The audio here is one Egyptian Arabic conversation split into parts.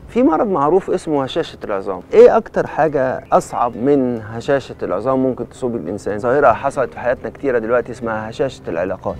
في مرض معروف اسمه هشاشة العظام ايه اكتر حاجة اصعب من هشاشة العظام ممكن تصيب الانسان ظاهرة حصلت في حياتنا كتيرة دلوقتي اسمها هشاشة العلاقات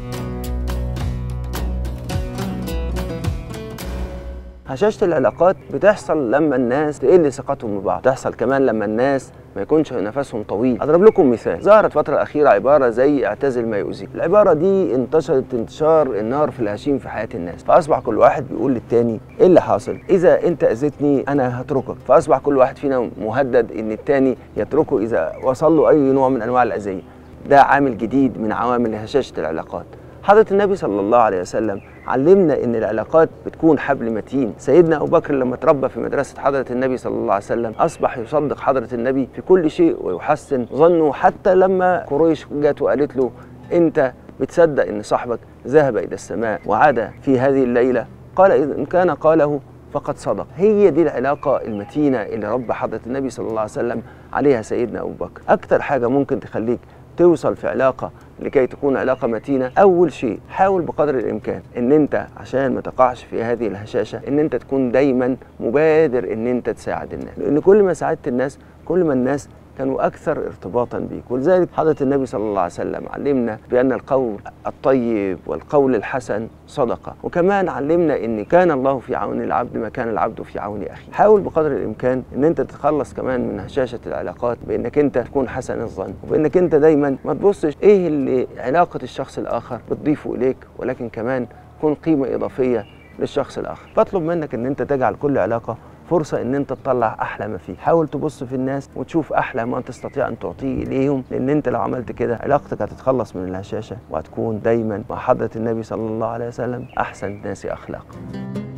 هشاشة العلاقات بتحصل لما الناس تقل ثقتهم ببعض بتحصل كمان لما الناس ما يكونش نفسهم طويل اضرب لكم مثال ظهرت الفتره الاخيره عباره زي اعتزل ما يؤذيك العباره دي انتشرت انتشار النار في الهشيم في حياه الناس فاصبح كل واحد بيقول للتاني ايه اللي حاصل اذا انت اذيتني انا هتركك فاصبح كل واحد فينا مهدد ان التاني يتركه اذا وصل له اي نوع من انواع الاذيه ده عامل جديد من عوامل هشاشه العلاقات حضرة النبي صلى الله عليه وسلم علمنا ان العلاقات بتكون حبل متين سيدنا ابو بكر لما تربى في مدرسه حضره النبي صلى الله عليه وسلم اصبح يصدق حضره النبي في كل شيء ويحسن ظنه حتى لما قريش جت وقالت له انت بتصدق ان صاحبك ذهب الى السماء وعاد في هذه الليله قال ان كان قاله فقد صدق هي دي العلاقة المتينة اللي رب حضرة النبي صلى الله عليه وسلم عليها سيدنا أبو بكر أكتر حاجة ممكن تخليك توصل في علاقة لكي تكون علاقة متينة أول شيء حاول بقدر الإمكان إن أنت عشان ما تقعش في هذه الهشاشة إن أنت تكون دايما مبادر إن أنت تساعد الناس لأن كل ما ساعدت الناس كل ما الناس كانوا أكثر ارتباطا بيك ولذلك حضرة النبي صلى الله عليه وسلم علمنا بأن القول الطيب والقول الحسن صدقة وكمان علمنا أن كان الله في عون العبد ما كان العبد في عون أخيه حاول بقدر الإمكان أن أنت تتخلص كمان من هشاشة العلاقات بأنك أنت تكون حسن الظن وبأنك أنت دايما ما تبصش إيه اللي علاقة الشخص الآخر بتضيفه إليك ولكن كمان تكون قيمة إضافية للشخص الآخر بطلب منك أن أنت تجعل كل علاقة فرصة ان انت تطلع احلى ما فيه حاول تبص في الناس وتشوف احلى ما تستطيع ان تعطيه اليهم لان انت لو عملت كده علاقتك هتتخلص من الهشاشة وهتكون دايما مع حضرة النبي صلى الله عليه وسلم احسن الناس اخلاقا